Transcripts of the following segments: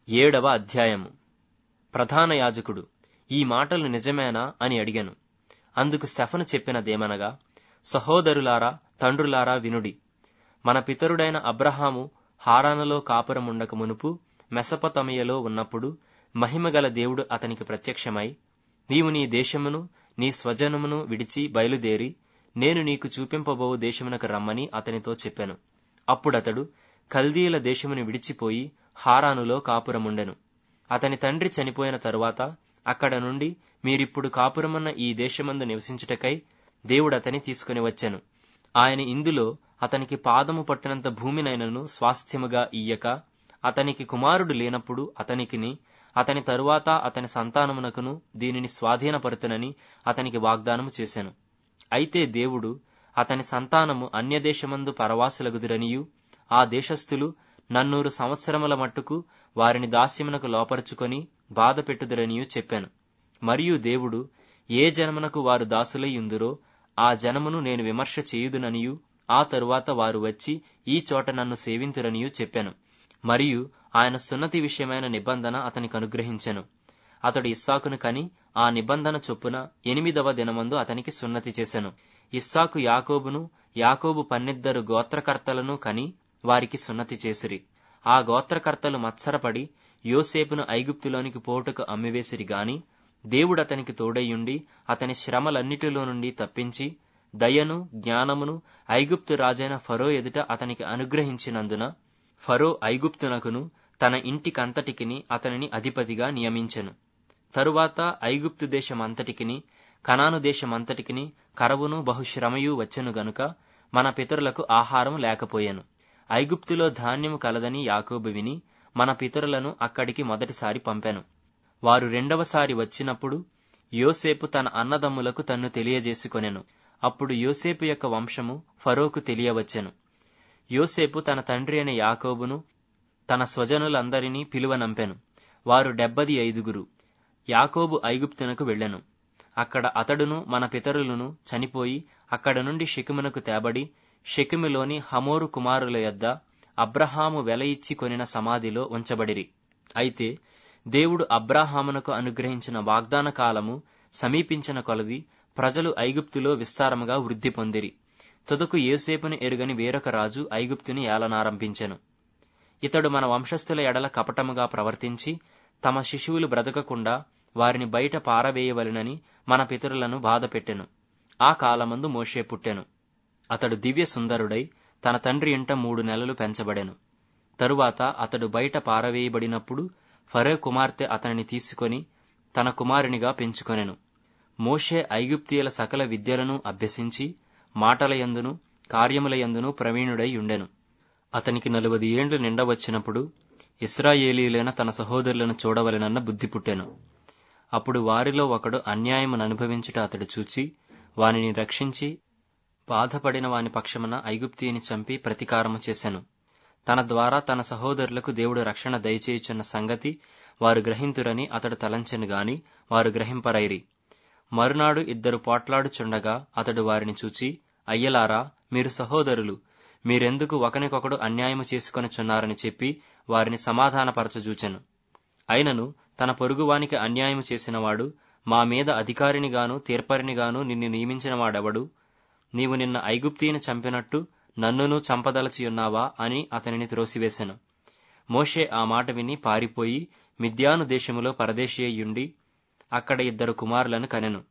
ఏడవ అధ్యాయము ప్రధాన యాజకుడు ఈ మాటలు నిజమేనా అని అడిగాను అందుకు స్టెఫను చెప్పినదేమనగా సహోదరులారా తండ్రులారా వినుడి మన పితరుడైన అబ్రహాము హారానలో కాపురముండక మునుపు మెసపతమియలో ఉన్నప్పుడు మహిమగల దేవుడు అతనికి ప్రత్యక్షమై నీవు నీ దేశమును నీ స్వజనమును విడిచి బయలుదేరి నేను నీకు చూపింపబోవు దేశమునకు రమ్మని అతనితో చెప్పాను అప్పుడతడు కల్దీయుల దేశమును విడిచిపోయి హారానులో కాపురముండెను అతని తండ్రి చనిపోయిన తరువాత అక్కడ నుండి మీరిప్పుడు కాపురమున్న ఈ దేశమందు నివసించుటకై దేవుడతని తీసుకుని వచ్చాను ఆయన ఇందులో అతనికి పాదము పట్టినంత భూమినైనను స్వాస్థ్యముగా ఇయ్యక అతనికి కుమారుడు లేనప్పుడు అతనికిని అతని తరువాత అతని సంతానమునకును దీనిని స్వాధీనపరుతునని అతనికి వాగ్దానము చేశాను అయితే దేవుడు అతని సంతానము అన్యదేశమందు పరవాసులగుదురనియు ఆ దేశస్థులు నన్నూరు సంవత్సరముల మట్టుకు వారిని దాస్యమునకు లోపరుచుకొని బాధ పెట్టుదురనియు చెప్పాను మరియు దేవుడు ఏ జనమునకు వారు దాసులై ఉందురో ఆ జనమును నేను విమర్శ చేయుదుననియు ఆ తరువాత వారు వచ్చి ఈ చోట నన్ను సేవింతురనియు చెప్పాను మరియు ఆయన సున్నతి విషయమైన నిబంధన అతనికి అనుగ్రహించెను అతడు ఇస్సాకును కని ఆ నిబంధన చొప్పున ఎనిమిదవ దినమందు అతనికి సున్నతి చేశాను ఇస్సాకు యాకోబును యాకోబు పన్నిద్దరు గోత్రకర్తలను కని వారికి సున్నతి చేసిరి ఆ గోత్రకర్తలు మత్సరపడి యోసేపును ఐగుప్తులోనికి పోటుకు అమ్మివేసిరి గాని దేవుడు అతనికి తోడయ్యుండి అతని శ్రమలన్నిటిలో నుండి తప్పించి దయను జ్ఞానమును ఐగుప్తు రాజైన ఫరో ఎదుట అతనికి అనుగ్రహించినందున ఫరో ఐగుప్తునకును తన ఇంటికంతటికిని అతనిని అధిపతిగా నియమించెను తరువాత ఐగుప్తు దేశమంతటికిని కనాను దేశమంతటికిని కరవును బహుశ్రమయు వచ్చెను గనుక మన పితరులకు ఆహారం లేకపోయాను ఐగుప్తులో ధాన్యము కలదని యాకోబు విని మన పితరులను అక్కడికి మొదటిసారి పంపాను వారు రెండవసారి వచ్చినప్పుడు యోసేపు తన అన్నదమ్ములకు తన్ను తెలియజేసుకొనెను అప్పుడు యోసేపు యొక్క వంశము ఫరోకు తెలియవచ్చెను యోసేపు తన తండ్రి అయిన యాకోబును తన స్వజనులందరినీ పిలువనంపెను వారు డెబ్బది ఐదుగురు యాకోబు ఐగుప్తునకు వెళ్ళెను అక్కడ అతడును మన పితరులను చనిపోయి అక్కడ నుండి షికిమునకు తేబడి షెకిములోని హమోరు కుమారుల యొద్ద అబ్రహాము వెల ఇచ్చి కొనిన సమాధిలో ఉంచబడిరి అయితే దేవుడు అబ్రాహామునకు అనుగ్రహించిన వాగ్దాన కాలము సమీపించిన కొలది ప్రజలు ఐగుప్తులో విస్తారముగా వృద్ధి పొందిరి తుదకు ఏసేపును ఎరుగని వేరొక రాజు ఐగుప్తుని ఏలనారంభించెను ఇతడు మన వంశస్థుల ఎడల కపటముగా ప్రవర్తించి తమ శిశువులు బ్రతకకుండా వారిని బయట పారవేయవలెనని మన పితరులను బాధపెట్టెను ఆ కాలమందు మోషే పుట్టెను అతడు దివ్య సుందరుడై తన తండ్రి ఇంట మూడు నెలలు పెంచబడెను తరువాత అతడు బయట పారవేయబడినప్పుడు ఫరో కుమార్తె అతనిని తీసుకొని తన కుమారునిగా పెంచుకొనెను మోషే ఐగుప్తియుల సకల విద్యలను అభ్యసించి మాటలయందును కార్యములయందును ప్రవీణుడై ఉండెను అతనికి నలువది ఏండ్లు నిండవచ్చినప్పుడు ఇస్రాయేలీలైన తన సహోదరులను చూడవలెనన్న బుద్ధి పుట్టెను అప్పుడు వారిలో ఒకడు అన్యాయమును అనుభవించుట అతడు చూచి వానిని రక్షించి బాధపడిన వాని పక్షమున ఐగుప్తిని చంపి ప్రతీకారము చేశాను తన ద్వారా తన సహోదరులకు దేవుడు రక్షణ దయచేయుచున్న సంగతి వారు గ్రహింతురని అతడు తలంచెను గాని వారు గ్రహింపరైరి మరునాడు ఇద్దరు పోట్లాడుచుండగా అతడు వారిని చూచి అయ్యలారా మీరు సహోదరులు మీరెందుకు ఒకనికొకడు అన్యాయము చేసుకొనుచున్నారని చెప్పి వారిని సమాధానపరచజూచెను అయినను తన పొరుగువానికి అన్యాయము చేసినవాడు మా మీద అధికారినిగాను తీర్పరినిగాను నిన్ను నియమించిన వాడెవడు నీవు నిన్న ఐగుప్తీని చంపినట్టు నన్నును చంపదలచియున్నావా అని అతనిని త్రోసివేశెను మోషే ఆ మాట విని పారిపోయి మిద్యాను దేశములో పరదేశీ అయ్యుండి అక్కడ ఇద్దరు కుమారులను కనెను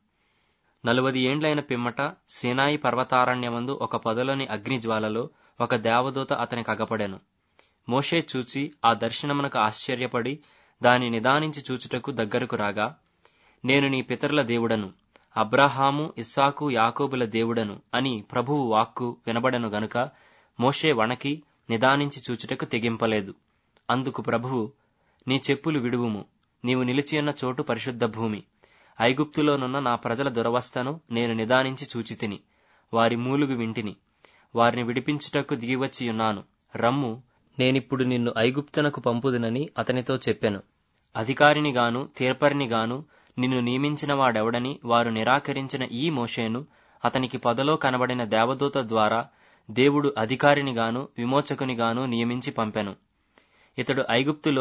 నలువది ఏండ్లైన పిమ్మట సీనాయి పర్వతారణ్యమందు ఒక పొదలోని అగ్నిజ్వాలలో ఒక దేవదూత అతనికి అగపడెను మోషే చూచి ఆ దర్శనమునకు ఆశ్చర్యపడి దాని నిదానించి చూచుటకు దగ్గరకు రాగా నేను నీ పితరుల దేవుడను అబ్రహాము ఇస్సాకు యాకోబుల దేవుడను అని ప్రభువు వాక్కు వినబడెను గనుక మోషే వణకి నిదానించి చూచుటకు తెగింపలేదు అందుకు ప్రభువు నీ చెప్పులు విడువుము నీవు నిలిచియున్న చోటు పరిశుద్ధ భూమి ఐగుప్తులోనున్న నా ప్రజల దురవస్థను నేను నిదానించి చూచితిని వారి మూలుగు వింటిని వారిని విడిపించుటకు దిగివచ్చియున్నాను రమ్ము నేనిప్పుడు నిన్ను ఐగుప్తునకు పంపుదునని అతనితో చెప్పెను అధికారినిగాను తీర్పరినిగాను నిన్ను నియమించిన వాడెవడని వారు నిరాకరించిన ఈ మోషేను అతనికి పొదలో కనబడిన దేవదూత ద్వారా దేవుడు అధికారినిగాను విమోచకునిగాను నియమించి పంపెను ఇతడు ఐగుప్తులోను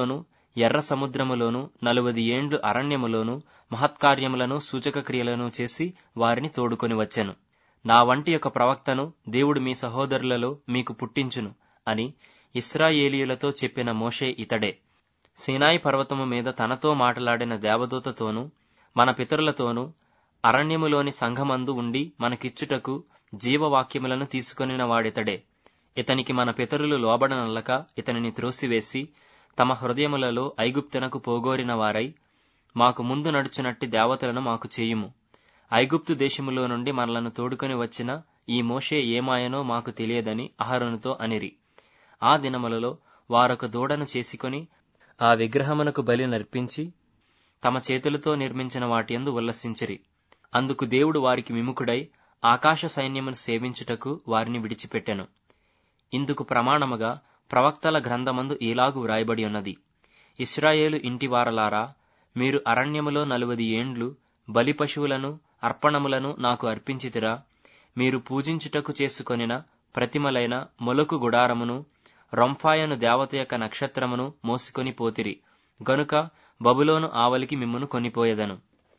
ఎర్ర సముద్రములోను నలువది ఏండ్లు అరణ్యములోను మహత్కార్యములను సూచక క్రియలను చేసి వారిని తోడుకొని వచ్చెను నా వంటి ఒక ప్రవక్తను దేవుడు మీ సహోదరులలో మీకు పుట్టించును అని ఇస్రాయేలీయులతో చెప్పిన మోషే ఇతడే సీనాయి పర్వతము మీద తనతో మాట్లాడిన దేవదూతతోనూ మన పితరులతోనూ అరణ్యములోని సంఘమందు ఉండి మనకిచ్చుటకు జీవవాక్యములను తీసుకొనిన వాడితడే ఇతనికి మన పితరులు లోబడనల్లక ఇతనిని త్రోసివేసి తమ హృదయములలో ఐగుప్తునకు పోగోరిన వారై మాకు ముందు నడుచునట్టి దేవతలను మాకు చేయుము ఐగుప్తు దేశములో నుండి మనలను తోడుకొని వచ్చిన ఈ మోషే ఏమాయనో మాకు తెలియదని అహరోనుతో అనిరి ఆ దినములలో వారొక దూడను చేసుకొని ఆ విగ్రహమునకు బలి నర్పించి తమ చేతులతో నిర్మించిన వాటియందు ఉల్లసించిరి అందుకు దేవుడు వారికి విముఖుడై ఆకాశ సైన్యమును సేవించుటకు వారిని విడిచిపెట్టెను ఇందుకు ప్రమాణముగా ప్రవక్తల గ్రంథమందు ఈలాగు వ్రాయబడి ఉన్నది ఇస్రాయేలు ఇంటివారలారా మీరు అరణ్యములో నలువది ఏండ్లు బలి పశువులను అర్పణములను నాకు అర్పించితిరా మీరు పూజించుటకు చేసుకొనిన ప్రతిమలైన మొలకు గుడారమును రొంఫాయను దేవత యొక్క నక్షత్రమును మోసుకొని పోతిరి గనుక బబులోను ఆవలికి మిమ్మును కొనిపోయేదను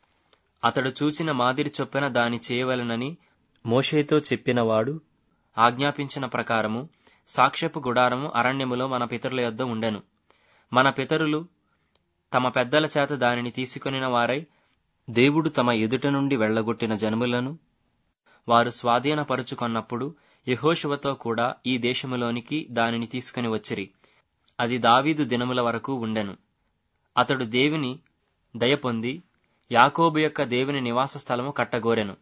అతడు చూచిన మాదిరి చొప్పున దాని చేయవలనని మోషేతో చెప్పినవాడు ఆజ్ఞాపించిన ప్రకారము సాక్ష్యపు గుడారము అరణ్యములో మన పితరుల యొద్ద ఉండెను మన పితరులు తమ పెద్దల చేత దానిని తీసుకొనిన వారై దేవుడు తమ ఎదుట నుండి వెళ్లగొట్టిన జనములను వారు స్వాధీనపరుచుకొన్నప్పుడు యహోశువతో కూడా ఈ దేశములోనికి దానిని తీసుకుని వచ్చిరి అది దావీదు దినముల వరకు ఉండెను అతడు దేవుని దయ పొంది యాకోబు యొక్క దేవుని నివాస స్థలము కట్టగోరెను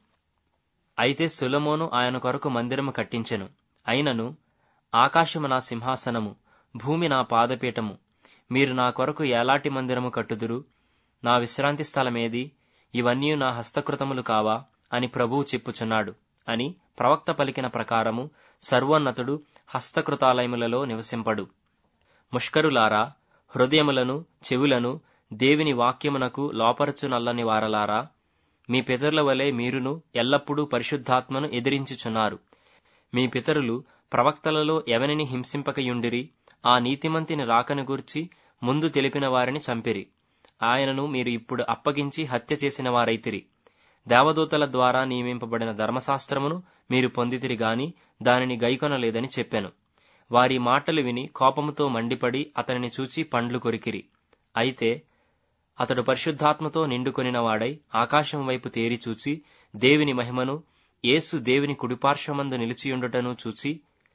అయితే సులమోను ఆయన కొరకు మందిరము కట్టించెను అయినను ఆకాశము నా సింహాసనము భూమి నా పాదపీఠము మీరు నా కొరకు ఏలాటి మందిరము కట్టుదురు నా విశ్రాంతి స్థలమేది ఇవన్నీ నా హస్తకృతములు కావా అని ప్రభువు చెప్పుచున్నాడు అని ప్రవక్త పలికిన ప్రకారము సర్వోన్నతుడు హస్తకృతాలయములలో నివసింపడు ముష్కరులారా హృదయములను చెవులను దేవుని వాక్యమునకు లోపరచునల్లని వారలారా మీ పితరుల వలె మీరును ఎల్లప్పుడూ పరిశుద్ధాత్మను ఎదిరించుచున్నారు మీ పితరులు ప్రవక్తలలో ఎవనిని హింసింపకయుండిరి ఆ నీతిమంతిని రాకను గూర్చి ముందు తెలిపిన వారిని చంపిరి ఆయనను మీరు ఇప్పుడు అప్పగించి హత్య చేసిన వారైతిరి దేవదూతల ద్వారా నియమింపబడిన ధర్మశాస్త్రమును మీరు పొందితిరి గాని దానిని గైకొనలేదని చెప్పాను వారి మాటలు విని కోపముతో మండిపడి అతనిని చూచి పండ్లు కొరికిరి అయితే అతడు పరిశుద్ధాత్మతో నిండుకొనిన వాడై ఆకాశం వైపు తేరి చూచి దేవుని మహిమను యేసు దేవుని కుడిపార్శ్వమందు నిలిచియుండుటను చూచి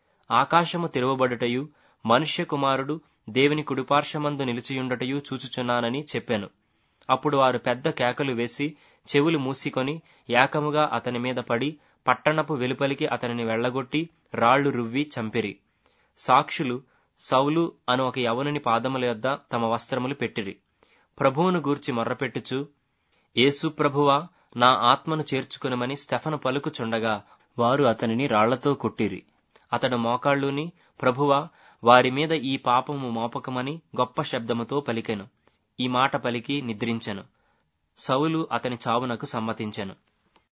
ఆకాశము తెరవబడుటయు మనుష్య కుమారుడు దేవుని కుడిపార్శ్వమందు నిలిచియుండటయు చూచుచున్నానని చెప్పాను అప్పుడు వారు పెద్ద కేకలు వేసి చెవులు మూసికొని ఏకముగా అతని మీద పడి పట్టణపు వెలుపలికి అతనిని వెళ్లగొట్టి రాళ్లు రువ్వి చంపిరి సాక్షులు సౌలు అను ఒక యవనుని పాదముల యొద్ద తమ వస్త్రములు పెట్టిరి ప్రభువును గూర్చి మొర్రపెట్టుచు యేసు ప్రభువా నా ఆత్మను చేర్చుకునమని స్టెఫను పలుకుచుండగా వారు అతనిని రాళ్లతో కొట్టిరి అతడు మోకాళ్ళుని ప్రభువా వారి మీద ఈ పాపము మోపకమని గొప్ప శబ్దముతో పలికెను ఈ మాట పలికి నిద్రించెను సౌలు అతని చావునకు సమ్మతించెను